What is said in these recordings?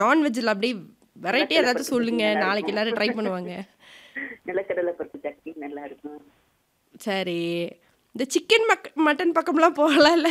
நான்வெஜ்ல அப்படியே வெரைட்டி ஏதாச்சும் சொல்லுங்க நாளைக்கு எல்லாரும் ட்ரை பண்ணுவாங்க நிலக்கடலை பருப்பு சட்னி நல்லா இருக்கும் சரி இந்த சிக்கன் மக் மட்டன் பக்கம்லாம் போகலாம்ல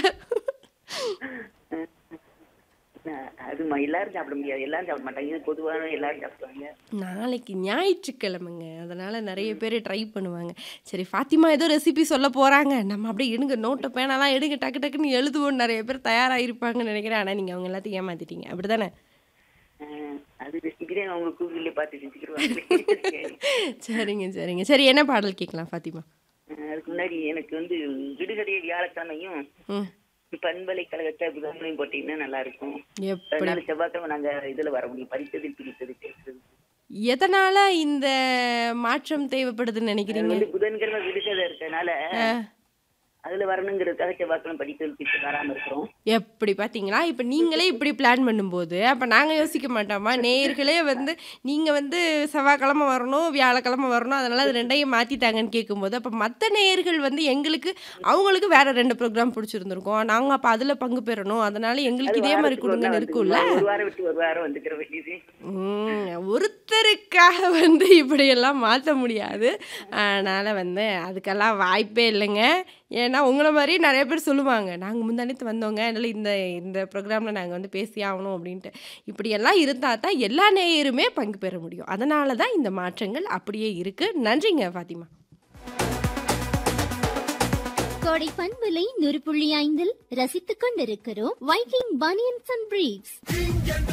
அஹ் அது ம- எல்லாரும் சாப்பிட முடியாது எல்லாரும் சாப்பிட மாட்டாங்க இது பொதுவான எல்லாரும் சாப்பிடுவாங்க நாளைக்கு ஞாயிற்றுக்கிழமைங்க அதனால நிறைய பேர் ட்ரை பண்ணுவாங்க சரி ஃபாத்திமா ஏதோ ரெசிபி சொல்ல போறாங்க நம்ம அப்படியே எடுங்க நோட்டை பேனாலாம் எடுங்க டக்கு டக்குன்னு எழுதுவோம் நிறைய பேர் தயாராகிருப்பாங்கன்னு நினைக்கிறேன் ஆனால் நீங்கள் அவங்க எல்லாத்தையும் ஏமாத்திட்டீங்க அப்படிதானே அஹ் அது ரெசிபியே அவங்க கூகுளில் பார்த்து செஞ்சுக்கிடுவாங்க சரிங்க சரிங்க சரி என்ன பாடல் கேட்கலாம் ஃபாத்திமா அஹ் அதுக்கு முன்னாடி எனக்கு வந்து விடுகதை வியாழக்கிழமையும் ம் பண்பலைக்கழகத்தை புதன்கிழமையும் போட்டீங்கன்னா நல்லா இருக்கும் எப்படி அதனால செவ்வாய்க்கிழமை நாங்க இதுல வர முடியும் படித்தது பிடித்தது பேசுறது எதனால இந்த மாற்றம் தேவைப்படுதுன்னு அது நினைக்கிறீங்க வந்து புதன்கிழமை விடுகதை இருக்கனால அதுல வரணுங்கிறதுக்காக செவ்வாய்க்கிழமை படித்தது பிடித்தது வராம இருக்கிறோம் எப்படி பார்த்தீங்களா இப்போ நீங்களே இப்படி பிளான் பண்ணும்போது அப்போ நாங்கள் யோசிக்க மாட்டோமா நேயர்களே வந்து நீங்கள் வந்து செவ்வாய்க்கிழமை வரணும் வியாழக்கிழமை வரணும் அதனால் அது ரெண்டையும் மாற்றிட்டாங்கன்னு கேட்கும்போது அப்போ மற்ற நேயர்கள் வந்து எங்களுக்கு அவங்களுக்கு வேற ரெண்டு ப்ரோக்ராம் பிடிச்சிருந்துருக்கோம் நாங்கள் அப்போ அதில் பங்கு பெறணும் அதனால எங்களுக்கு இதே மாதிரி வாரத்துக்கு ஒரு நாள் கொடுங்கன்னு இருக்கும்ல வந்துக்குமா? ஒரு வாரம் விட்டு ஒரு வாரம் வந்துக்கிற வேண்டியது ம், ஒருத்தருக்காக வந்து இப்படியெல்லாம் மாற்ற முடியாது அதனால் வந்து அதுக்கெல்லாம் வாய்ப்பே இல்லைங்க ஏன்னா உங்களை மாதிரி நிறைய பேர் சொல்லுவாங்க நாங்கள் முந்தானத்து வந்தவங்க அதனால் இந்த இந்த ப்ரோக்ராமில் நாங்கள் வந்து பேசி ஆகணும் அப்படின்ட்டு இப்படியெல்லாம் இருந்தால் தான் எல்லா நேயருமே பங்கு பெற முடியும் அதனால தான் இந்த மாற்றங்கள் அப்படியே இருக்குது நன்றிங்க ஃபாத்திமா கோடை பண்பலை நூறு புள்ளி ஐந்தில் ரசித்துக் கொண்டிருக்கிறோம் வைக்கிங் பனியன்ஸ் அண்ட் பிரீவ்ஸ்